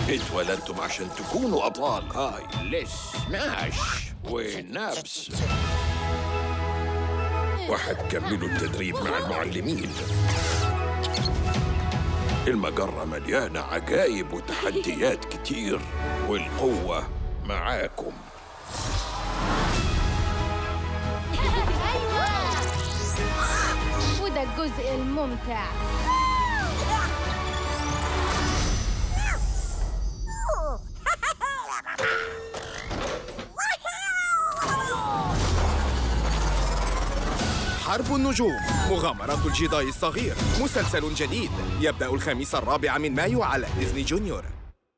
اتولدتم عشان تكونوا أبطال هاي ليس ماش ونابس وحتكملوا التدريب مع المعلمين المجرة مليانة عجائب وتحديات كتير والقوة معاكم وده الجزء الممتع حرب النجوم مغامرات الجداي الصغير مسلسل جديد يبدأ الخامس الرابع من مايو على ديزني جونيور